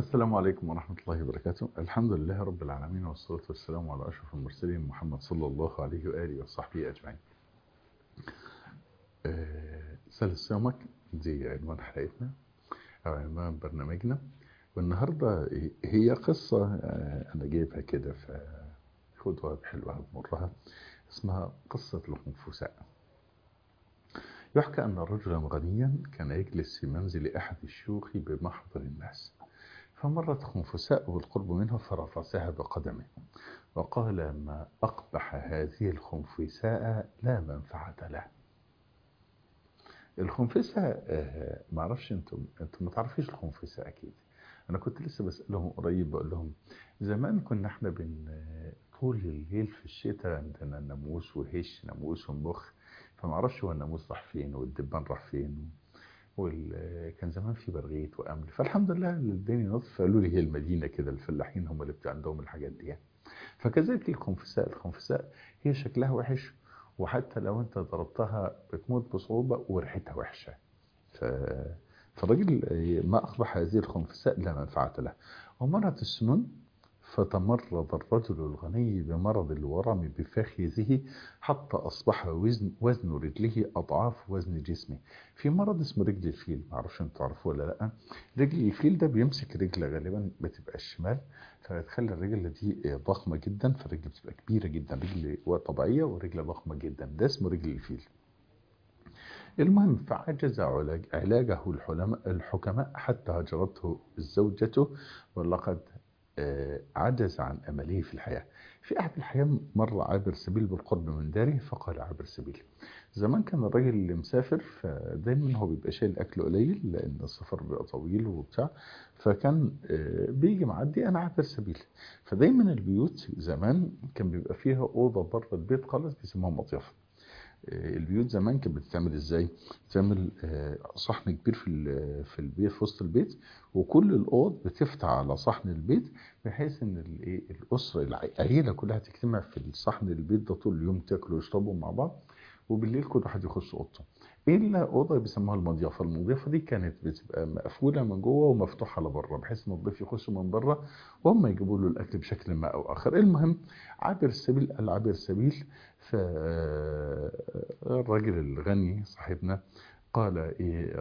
السلام عليكم ورحمة الله وبركاته الحمد لله رب العالمين والصلاة والسلام على أشرف المرسلين محمد صلى الله عليه وآله وصحبه أجمعين آه، سل صيامك دي عنوان حلقتنا أو عنوان برنامجنا والنهاردة هي قصة آه، أنا جايبها كده فخدوها بحلوها بمرها اسمها قصة الخنفساء يحكى أن رجلا غنيا كان يجلس في منزل أحد الشيوخ بمحضر الناس فمرت خنفساء بالقرب منه فرفسها بقدمه وقال ما أقبح هذه الخنفساء لا منفعة له الخنفساء آه، معرفش انتم انتم ما تعرفيش الخنفساء اكيد انا كنت لسه بسالهم قريب بقول لهم زمان كنا احنا بن طول الليل في الشتاء عندنا ناموس وهش ناموس ومخ فما اعرفش هو الناموس راح فين والدبان راح فين وكان زمان في برغيت وامل فالحمد لله اللي اداني نصف فقالوا لي هي المدينه كده الفلاحين هم اللي بتاع عندهم الحاجات دي يعني. فكذلك الخنفساء الخنفساء هي شكلها وحش وحتى لو انت ضربتها بتموت بصعوبه وريحتها وحشه ف... فالراجل ما اقبح هذه الخنفساء لا منفعه له ومرت السنون فتمرض الرجل الغني بمرض الورم بفخذه حتى أصبح وزن, وزن رجله أضعاف وزن جسمه في مرض اسمه رجل الفيل معرفش انتوا تعرفوه ولا لا رجل الفيل ده بيمسك رجل غالبا بتبقى الشمال فبتخلي الرجل دي ضخمة جدا فالرجل بتبقى كبيرة جدا رجل طبيعية ورجل ضخمة جدا ده اسمه رجل الفيل المهم فعجز علاج علاجه الحكماء حتى هجرته زوجته ولقد عجز عن أمله في الحياة في أحد الحياة مر عابر سبيل بالقرب من داره فقال عابر سبيل زمان كان الراجل اللي مسافر فدايما هو بيبقى شايل أكل قليل لأن السفر بيبقى طويل وبتاع فكان بيجي معدي أنا عابر سبيل فدايما البيوت زمان كان بيبقى فيها أوضة بره البيت خالص بيسموها مطيفة البيوت زمان كانت بتتعمل ازاي بتعمل صحن كبير في في البيت في وسط البيت وكل الاوض بتفتح على صحن البيت بحيث ان الايه الاسره العيله كلها تجتمع في الصحن البيت ده طول اليوم تاكلوا ويشربوا مع بعض وبالليل كل واحد يخش اوضته الا اوضه بيسموها المضيافه المضيافه دي كانت بتبقى مقفوله من جوه ومفتوحه لبره بحيث ان الضيف يخش من بره وهم يجيبوا له الاكل بشكل ما او اخر المهم عابر السبيل قال عابر السبيل فالراجل الغني صاحبنا قال إيه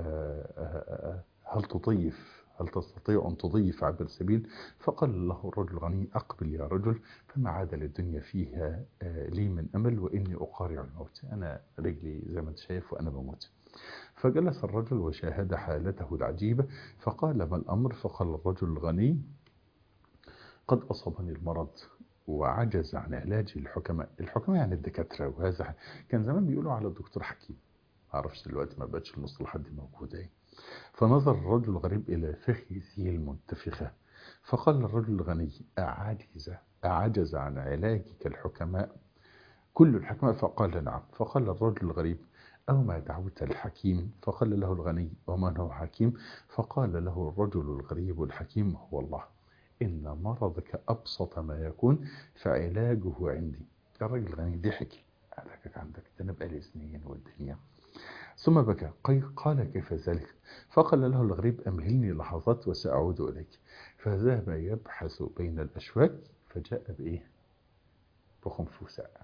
هل تضيف هل تستطيع أن تضيف عبر السبيل فقال له الرجل الغني أقبل يا رجل فما عاد للدنيا فيها لي من أمل وإني أقارع الموت أنا رجلي زي ما أنت شايف وأنا بموت فجلس الرجل وشاهد حالته العجيبة فقال ما الأمر فقال الرجل الغني قد أصابني المرض وعجز عن علاج الحكماء الحكماء يعني الدكاترة وهذا كان زمان بيقولوا على الدكتور حكيم معرفش دلوقتي ما بقتش المصطلحات دي موجودة ايه فنظر الرجل الغريب إلى فخذه المنتفخة فقال الرجل الغني أعجز أعجز عن علاجك الحكماء كل الحكماء فقال نعم فقال الرجل الغريب أو ما دعوت الحكيم فقال له الغني ومن هو حكيم فقال له الرجل الغريب الحكيم هو الله إن مرضك أبسط ما يكون فعلاجه عندي الراجل الغني ضحك علاجك عندك ده أنا بقالي سنين والدنيا ثم بكى قال كيف ذلك فقال له الغريب أمهلني لحظات وسأعود إليك فذهب يبحث بين الأشواك فجاء بإيه بخنفساء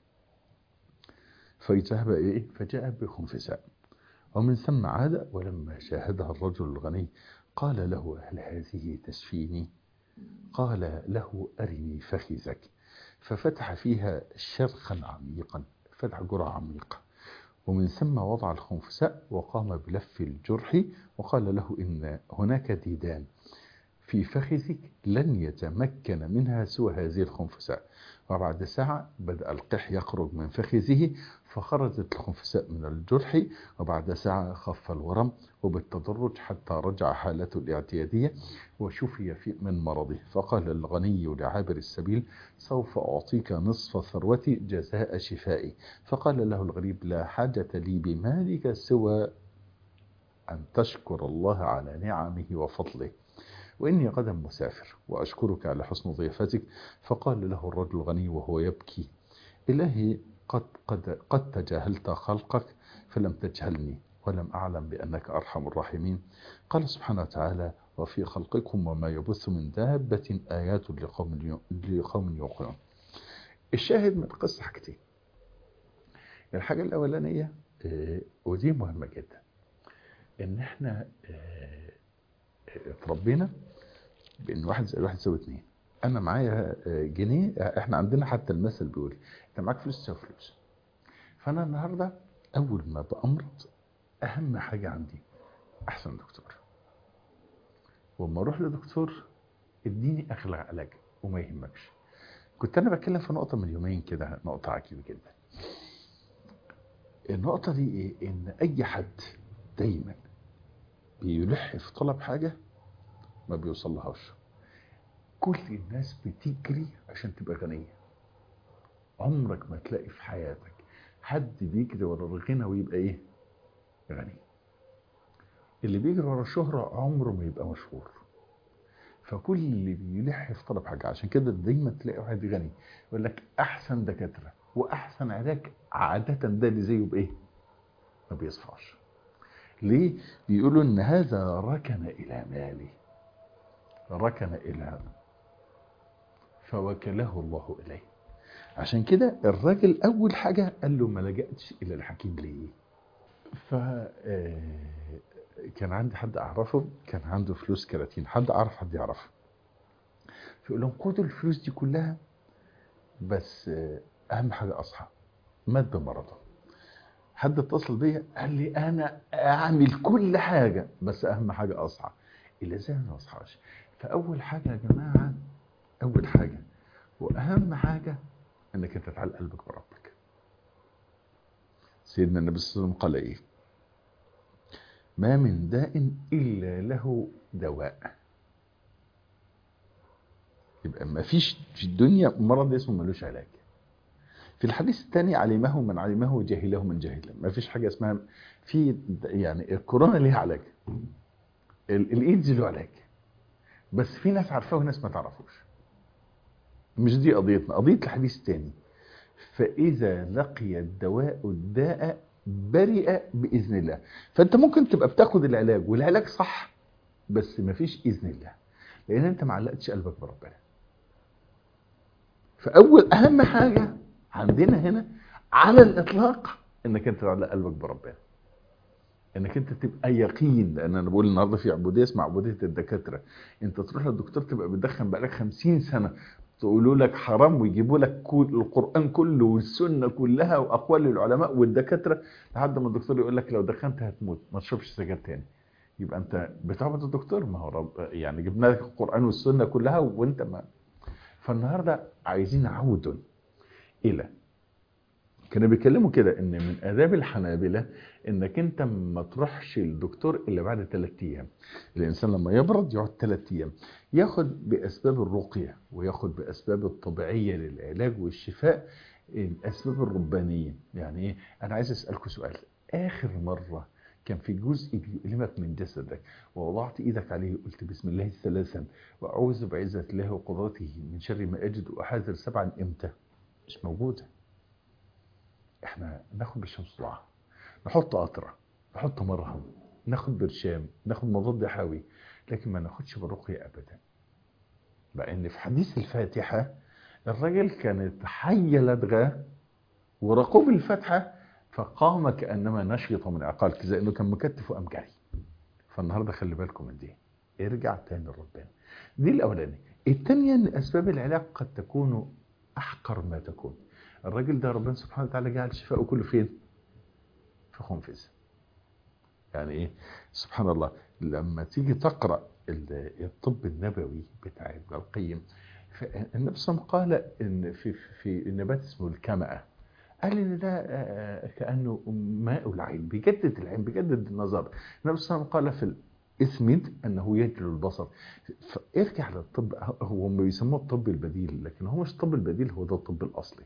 فذهب إيه فجاء بخنفساء ومن ثم عاد ولما شاهدها الرجل الغني قال له هل هذه تشفيني قال له أرني فخذك ففتح فيها شرخا عميقا فتح جرعة عميقة ومن ثم وضع الخنفساء وقام بلف الجرح وقال له إن هناك ديدان في فخذك لن يتمكن منها سوى هذه الخنفساء وبعد ساعة بدأ القح يخرج من فخذه فخرجت الخنفساء من الجرح وبعد ساعة خف الورم وبالتدرج حتى رجع حالته الاعتيادية وشفي في من مرضه فقال الغني لعابر السبيل سوف أعطيك نصف ثروتي جزاء شفائي فقال له الغريب لا حاجة لي بمالك سوى أن تشكر الله على نعمه وفضله وإني غدا مسافر وأشكرك على حسن ضيافتك فقال له الرجل الغني وهو يبكي إلهي قد, قد, قد تجاهلت خلقك فلم تجهلني ولم أعلم بأنك أرحم الراحمين قال سبحانه وتعالى وفي خلقكم وما يبث من دابة آيات لقوم لقوم يوقنون الشاهد من القصة حاجتين الحاجة الأولانية ودي مهمة جدا إن إحنا اتربينا بإن واحد زائد واحد يساوي اتنين أنا معايا جنيه إحنا عندنا حتى المثل بيقول أنت معاك فلوس تساوي فلوس فأنا النهاردة أول ما بأمرض أهم حاجة عندي أحسن دكتور وأما أروح لدكتور اديني أغلى علاج وما يهمكش كنت أنا بتكلم في نقطة من يومين كده نقطة عجيبة جدا النقطة دي إيه؟ إن أي حد دايما بيلح في طلب حاجة ما بيوصلهاش كل الناس بتجري عشان تبقى غنية عمرك ما تلاقي في حياتك حد بيجري ورا الغنى ويبقى ايه غني اللي بيجري ورا الشهرة عمره ما يبقى مشهور فكل اللي بيلح في طلب حاجة عشان كده دايما تلاقي واحد غني يقول لك احسن دكاترة واحسن علاج عادة ده اللي زيه بايه ما بيصفعش ليه بيقولوا ان هذا ركن الى ماله ركن الى فوكله الله اليه عشان كده الراجل اول حاجه قال له ما لجأتش الى الحكيم ليه ف كان عندي حد اعرفه كان عنده فلوس كراتين حد اعرف حد يعرفه فيقول لهم خدوا الفلوس دي كلها بس اهم حاجه اصحى مات بمرضه حد اتصل بيا قال لي انا اعمل كل حاجه بس اهم حاجه اصحى اللي ازاي ما اصحاش فاول حاجه يا جماعه اول حاجه واهم حاجه انك انت تعلق قلبك بربك سيدنا النبي صلى الله عليه وسلم قال ايه ما من داء الا له دواء يبقى ما فيش في الدنيا مرض اسمه ملوش علاج في الحديث الثاني علمه من علمه وجهله من جهله ما فيش حاجه اسمها في يعني الكورونا ليها علاج الايدز له علاج بس في ناس عارفاه وناس ما تعرفوش مش دي قضيتنا قضيه الحديث الثاني فاذا لقي الدواء الداء برئ باذن الله فانت ممكن تبقى بتاخد العلاج والعلاج صح بس ما فيش اذن الله لان انت ما علقتش قلبك بربنا فاول اهم حاجه عندنا هنا على الاطلاق انك انت تعلق قلبك بربنا انك انت تبقى يقين لان انا بقول النهارده في عبوديه اسمها عبوديه الدكاتره انت تروح للدكتور تبقى بتدخن بقالك 50 سنه تقولوا لك حرام ويجيبوا لك كل القران كله والسنه كلها واقوال العلماء والدكاتره لحد ما الدكتور يقول لك لو دخنت هتموت ما تشربش سجاير تاني يبقى انت بتعبد الدكتور ما هو رب يعني جبنا لك القران والسنه كلها وانت ما فالنهارده عايزين عود الى كانوا بيتكلموا كده ان من اداب الحنابلة انك انت ما تروحش للدكتور الا بعد ثلاث ايام الانسان لما يبرد يقعد ثلاث ايام ياخد باسباب الرقية وياخد باسباب الطبيعية للعلاج والشفاء الاسباب الربانية يعني ايه انا عايز اسألكم سؤال اخر مرة كان في جزء بيؤلمك من جسدك ووضعت ايدك عليه وقلت بسم الله ثلاثا واعوذ بعزة الله وقدرته من شر ما اجد واحاذر سبعا امتى مش موجوده احنا ناخد بالشمس ضعة نحط قطرة نحط مرهم ناخد برشام ناخد مضاد حيوي لكن ما ناخدش بالرقية ابدا لان في حديث الفاتحة الراجل كانت حية لدغاه ورقوب الفاتحة فقام كأنما نشيط من عقال كذا انه كان مكتف وقام جري فالنهارده خلي بالكم من دي ارجع تاني لربنا دي الاولانيه الثانيه ان اسباب العلاج قد تكون احقر ما تكون الراجل ده ربنا سبحانه وتعالى جعل شفاءه كله فين في خنفسه يعني ايه سبحان الله لما تيجي تقرا الطب النبوي بتاع ابن القيم النبي صلى الله عليه وسلم قال ان في في نبات اسمه الكمأة قال ان ده كانه ماء العين بيجدد العين بيجدد النظر النبي صلى الله عليه وسلم قال في الاسمد انه يجلو البصر فارجع للطب هو بيسموه الطب البديل لكن هو مش الطب البديل هو ده الطب الاصلي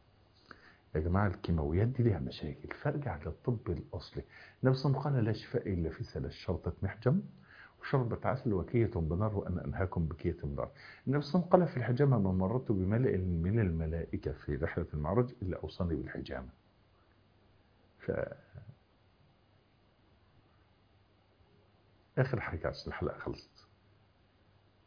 يا جماعة الكيماويات دي ليها مشاكل فارجع للطب الأصلي النبي صلى الله عليه وسلم قال لا شفاء إلا في ثلاث شرطة محجم وشربة عسل وكية بنار وأنا أنهاكم بكية بنار النبي صلى الله عليه وسلم قال في الحجامة ما مررت بملئ من الملائكة في رحلة المعرج إلا أوصاني بالحجامة ف آخر حاجة عشان الحلقة خلصت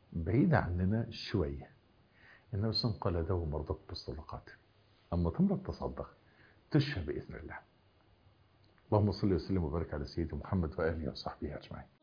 بعيدة عننا شوية النبي صلى الله عليه وسلم قال داووا مرضاكم بالصدقات أما تمرض تصدق تشفى بإذن الله اللهم صل وسلم وبارك على سيدنا محمد وآله وصحبه أجمعين